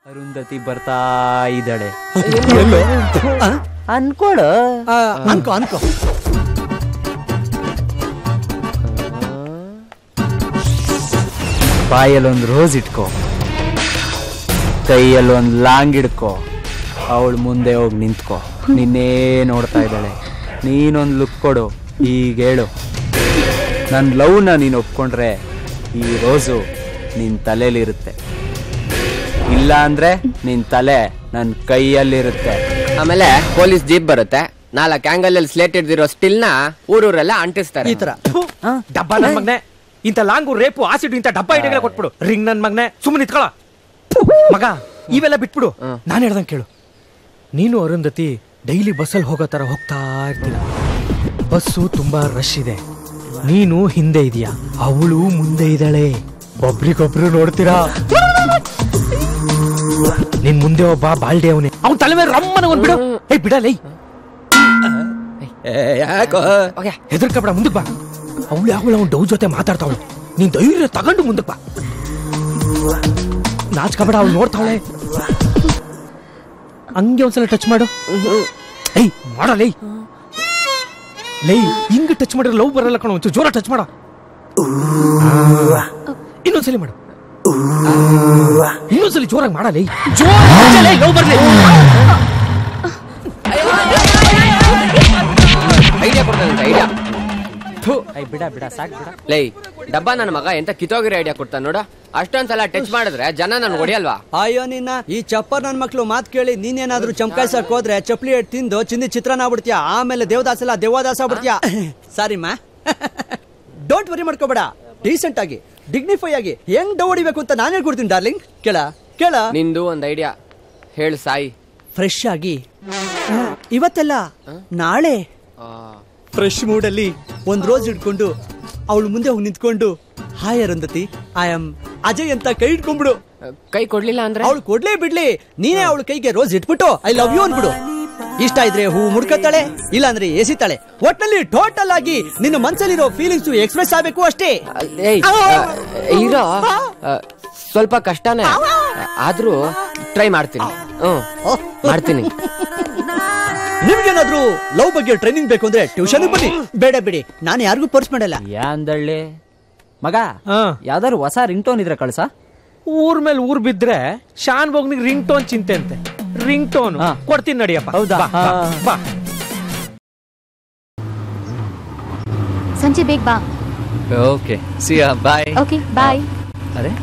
ಅರುಂಧತಿ ಬರ್ತಾ ಇದ್ದಾಳೆ ಆ? ಅನ್ಕೊಡು ಆ, ಅನ್ಕೋ ಅನ್ಕೋ ಬಾಯಲ್ಲಿ ಒಂದು ರೋಸ್ ಇಟ್ಕೋ ಕೈಯಲ್ಲಿ ಒಂದು ಲಾಂಗ್ ಹಿಡ್ಕೋ ಅವಳು ಮುಂದೆ ಹೋಗಿ ನಿಂತ್ಕೋ ನಿನ್ನೇ ನೋಡ್ತಾ ಇದ್ದಾಳೆ ನೀನೊಂದು ಲುಕ್ ಕೊಡು ಈಗ ಹೇಳು ನನ್ನ ಲವ್ನ ನೀನು ಒಪ್ಕೊಂಡ್ರೆ ಈ ರೋಸು ನಿನ್ನ ತಲೆಯಲ್ಲಿರುತ್ತೆ ಇಲ್ಲ ಅಂದ್ರೆ ನಿನ್ನ ತಲೆ ನನ್ನ ಕೈಯಲ್ಲಿರುತ್ತೆ ಆಮೇಲೆ ಪೊಲೀಸ್ ಜೀಪ್ ಬರುತ್ತೆ ನಾಲ್ಕು ಆಂಗಲ್ ಅಲ್ಲಿ ಸ್ಲೇಟ್ ಹಿಡ್ದಿರೋ ಸ್ಟಿಲ್ ನ ಊರೂರೆಲ್ಲ ಅಂಟಿಸ್ತಾರೆ ಈ ತರ ಡಬ್ಬ ನನ್ ಮಗ್ನೆ ಇಂತ ಲಾಂಗು ರೇಪು ಆಸಿಡ್ ಇಂತ ಡಬ್ಬ ಐಡಿಯಾಗಳ ಕೊಟ್ಬಿಡು ರಿಂಗ್ ನನ್ ಮಗ್ನೆ ಸುಮ್ಮನೆ ನಿತ್ಕೊಳ ಮಗ ಇವೆಲ್ಲ ಬಿಟ್ಬಿಡು ನಾನು ಹೇಳ್ದಂಗೆ ಕೇಳು ನೀನು ಅರುಂಧತಿ ಡೈಲಿ ಬಸ್ಸಲ್ಲಿ ಹೋಗೋ ತರ ಹೋಗ್ತಾ ಇರ್ತೀರ ಬಸ್ಸು ತುಂಬಾ ರಶ್ ಇದೆ ನೀನು ಹಿಂದೆ ಇದೀಯಾ ಅವಳು ಮುಂದೆ ಇದ್ದಾಳೆ ಒಬ್ರಿಗೊಬ್ರು ನೋಡ್ತೀರಾ ನಿನ್ ಮುಂದೆ ಒಬ್ಬ ಬಾಲ್ಡೆ ಅವನೇ ಅವ್ನ ತಲೆ ಮೇಲೆ ರಮ್ಮನ ಒಂದ್ ಬಿಡು ಏ ಬಿಡಲೇ ಯಾಕೋ ಹೆದರ್ಕಬೇಡ ಮುಂದಕ್ಕೆ ಬಾ ಅವಳು ಯಾವಳು ಅವ್ನ ಡೌ ಜೊತೆ ಮಾತಾಡ್ತಾವಳು ನೀನ್ ಧೈರ್ಯ ತಗೊಂಡು ಮುಂದಕ್ಕೆ ಬಾ ನಾಚ್ಕಬೇಡ ಅವಳು ನೋಡ್ತಾವಳೆ ಹಂಗೆ ಒಂದ್ಸಲ ಟಚ್ ಮಾಡು ಏಯ್ ಮಾಡಲೇ ಲೈ ಹಿಂಗ್ ಟಚ್ ಮಾಡಿದ್ರೆ ಲವ್ ಬರಲ್ಲ ಕಣ ಒಂಚೂರು ಜೋರ ಟಚ್ ಮಾಡ ಇನ್ನೊಂದ್ಸಲಿ ಮಾಡು ಇನ್ನೊಂದ್ಸಲಿ ಜೋರಾಗಿ ಮಾಡಲೇ ಜೋರ ಲವ್ ಬರ್ಲಿ ಐಡಿಯಾ ಕೊಡ್ತಾನೆ ಐಡಿಯಾ ಐ ಬಿಡ ಬಿಡ ಸಾಕ್ ಬಿಡ ಲೈ ಡಬ್ಬ ನನ್ನ ಮಗ ಎಂತ ಕಿತ್ತೋಗಿರೋ ಐಡಿಯಾ ಕೊಡ್ತಾನ ನೋಡ ಅಷ್ಟೊಂದ್ಸಲ ಟಚ್ ಮಾಡಿದ್ರೆ ಜನ ನನ್ ಹೊಡಿಯಲ್ವಾ ಅಯ್ಯೋ ನಿನ್ನ ಈ ಚಪ್ಪರ್ ನನ್ ಮಕ್ಳು ಮಾತ್ ಕೇಳಿ ನೀನೇನಾದ್ರೂ ಚಮಕಾಯ್ಸಕ್ ಹೋದ್ರೆ ಚಪ್ಲಿ ಎಟ್ ತಿಂದು ಚಿಂದಿ ಚಿತ್ರಾನ್ನ ಆಗ್ಬಿಡ್ತೀಯ ಆಮೇಲೆ ದೇವದಾಸ ಎಲ್ಲ ದೇವದಾಸ ಆಗ್ಬಿಡ್ತೀಯ ಸಾರಿ ಮಾ ಡೋಂಟ್ ವರಿ ಮಾಡ್ಕೋಬೇಡ ಡೀಸೆಂಟ್ ಆಗಿ ಡಿಗ್ನಿಫೈ ಆಗಿ ಹೆಂಗ್ ಡವ್ ಹೊಡಿಬೇಕು ಅಂತ ನಾನು ಹೇಳ್ಕೊಡ್ತೀನಿ ಡಾರ್ಲಿಂಗ್ ಕೇಳ ಕೇಳ ನಿಂದು ಒಂದ್ ಐಡಿಯಾ ಹೇಳು ಸಾಯಿ ಫ್ರೆಶ್ ಆಗಿ ಇವತ್ತೆಲ್ಲ ನಾಳೆ ಫ್ರೆಶ್ ಮೂಡಲ್ಲಿ ಒಂದ್ ರೋಸ್ ಇಟ್ಕೊಂಡು ಅವಳು ಮುಂದೆ ಹೋಗಿ ನಿಂತ್ಕೊಂಡು hi Arundhati I am Ajay ಅಂತ ಕೈ ಇಟ್ಕೊಂಡ್ಬಿಡು ಕೈ ಕೊಡ್ಲಿಲ್ಲ ಅಂದ್ರೆ ಅವಳು ಕೊಡ್ಲೇ ಬಿಡ್ಲಿ ನೀನೇ ಅವಳ ಕೈಗೆ ರೋಸ್ ಇಟ್ಬಿಟ್ಟು ಐ ಲವ್ ಯು ಅನ್ಬಿಡು ಇಷ್ಟ ಇದ್ರೆ ಹೂ ಮುಡ್ಕತ್ತಾಳೆ ಇಲ್ಲ ಅಂದ್ರೆ ಎಸಿತಾಳೆ ಒಟ್ನಲ್ಲಿ ಟೋಟಲ್ ಆಗಿ ನಿನ್ನ ಮನ್ಸಲ್ಲಿರೋ ಫೀಲಿಂಗ್ಸ್ ಎಕ್ಸ್ಪ್ರೆಸ್ ಆಗ್ಬೇಕು ಅಷ್ಟೇ ಏಯ್ ಇರೋ ಸ್ವಲ್ಪ ಕಷ್ಟನೇ ಆದ್ರೂ ಟ್ರೈ ಮಾಡ್ತೀನಿ ಹ್ಮ್ ಮಾಡ್ತೀನಿ ನಿಮ್ಗೇನಾದ್ರೂ ಲವ್ ಬಗ್ಗೆ ಟ್ರೈನಿಂಗ್ ಬೇಕು ಅಂದ್ರೆ ಟ್ಯೂಷನ್ ಬನ್ನಿ ಬೇಡ ಬಿಡಿ ನಾನು ಯಾರಿಗೂ ಪರ್ಸ್ ಮಾಡಲ್ಲ ಯಾ ಅಂದಳ್ಳಿ ಮಗ ಹಾ. ಯಾವ್ದಾದ್ರು ಹೊಸ ರಿಂಗ್ ಟೋನ್ ಇದ್ರೆ ಕಳ್ಸ ಊರ್ ಮೇಲೆ ಊರ್ ಬಿದ್ರೆ ಶಾನ್ ಬೋಗ್ನಿಗೆ ರಿಂಗ್ ಟೋನ್ ಚಿಂತೆ ಅಂತೆ ರಿಂಗ್ ಟೋನ್ ಹಾ. ಕೊಡ್ತೀನಿ ನಡಿಯಪ್ಪ ಹೌದಾ? ಬಾ, ಬಾ, ಹಾ. ಬಾ ಸಂಜೆ ಬೇಗ ಬಾ ಓಕೆ ಸಿಯಾ ಬಾಯ್ ಓಕೆ ಬಾಯ್ ಅರೆ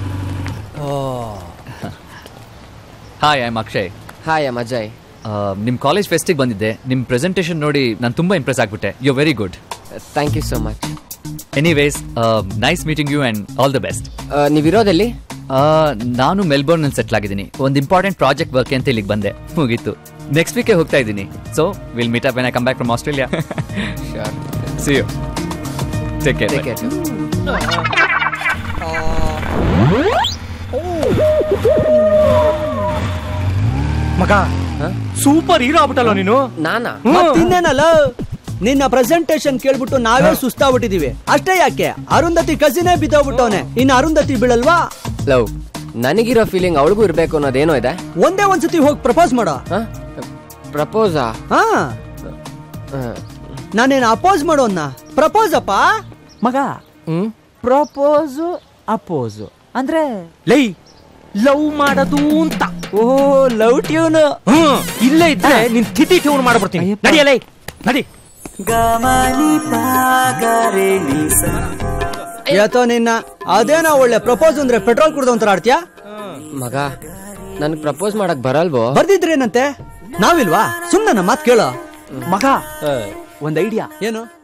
hi I am Akshay hi ಅಮ್ಮ ಅಜಯ್ ನಿಮ್ಮ ಕಾಲೇಜ್ ಫೆಸ್ಟಿಗೆ ಬಂದಿದ್ದೆ ನಿಮ್ಮ ಪ್ರೆಸೆಂಟೇಷನ್ ನೋಡಿ ನಾನು ತುಂಬ ಇಂಪ್ರೆಸ್ ಆಗಿಬಿಟ್ಟೆ you very good thank you so much anyways nice meeting you and all the best ನೀವಿರೋದಲ್ಲಿ ನಾನು ಮೆಲ್ಬೋರ್ನಲ್ಲಿ ಸೆಟ್ಲ್ ಆಗಿದ್ದೀನಿ ಒಂದು ಇಂಪಾರ್ಟೆಂಟ್ ಪ್ರಾಜೆಕ್ಟ್ ವರ್ಕ್ ಅಂತ ಇಲ್ಲಿಗೆ ಬಂದೆ ಮುಗೀತು ನೆಕ್ಸ್ಟ್ ವೀಕೆ ಹೋಗ್ತಾ ಇದ್ದೀನಿ so will meet up when I come back from Australia see you take care Take care. ಮಗ ಸೂಪರ್ ಹೀರೋ ಆಗ್ಬಿಟ್ಟಲ್ಲ ನೀನು ನಾನಾ ಮತ್ತಿನ್ನೇನಲ್ಲ ನಿನ್ನ ಪ್ರೆಸೆಂಟೇಶನ್ ಕೇಳ್ಬಿಟ್ಟು ನಾವೇ ಸುಸ್ತಾಗ್ಬಿಟ್ಟಿದೀವಿ ಅಷ್ಟೇ ಯಾಕೆ ಅರುಂಧತಿ ಕಸಿನೇ ಬಿದ್ದೋಗ್ಬಿಟ್ಟವನೆ ಇನ್ನು ಅರುಂಧತಿ ಬೀಳಲ್ವಾ ಲವ್ ನನಗಿರೋ ಫೀಲಿಂಗ್ ಅವಳಿಗೂ ಇರ್ಬೇಕು ಅನ್ನೋದೇನೋ ಇದೆ ಒಂದೇ ಒಂದ್ಸತಿ ಹೋಗಿ ಪ್ರಪೋಸ್ ಮಾಡೋ ಪ್ರಪೋಸಾ ಹಾ ನಾನೇನು ಅಪೋಸ್ ಮಾಡೋನ್ನ ಪ್ರಪೋಸ್ ಅಪ್ಪ ಮಗ ಹ್ಮ್ ಪ್ರಪೋಸು ಅಪೋಸು ಅಂದ್ರೆ ಲೈ ಲವ್ ಮಾಡೋದು ಅಂತ ಓ ಲವ್ ಟ್ಯೂನ್ ಹ್ಮ್ ಇಲ್ಲೇ ಇದ್ರೆ ನಿನ್ ತಿಥಿ ಟ್ಯೂನ್ ಮಾಡ್ಬಿಡ್ತೀನಿ ಅಯ್ಯಪ್ಪ. ನಡಿಯಲೇ ನಡಿ ಯಾತೋ ನಿನ್ನ ಅದೇನೋ ಒಳ್ಳೆ ಪ್ರಪೋಸ್ ಅಂದ್ರೆ ಪೆಟ್ರೋಲ್ ಕುಡ್ದು ಒಂಥರ ಆಡ್ತೀಯಾ ಮಗ ನನ್ಗೆ ಪ್ರಪೋಸ್ ಮಾಡಕ್ ಬರಲ್ವೋ ಬರ್ದಿದ್ರೇನಂತೆ ನಾವಿಲ್ವಾ ಸುಮ್ಮನೆ ನಮ್ಮ ಮಾತು ಕೇಳೋ ಮಗ ಒಂದ್ ಐಡಿಯಾ ಏನು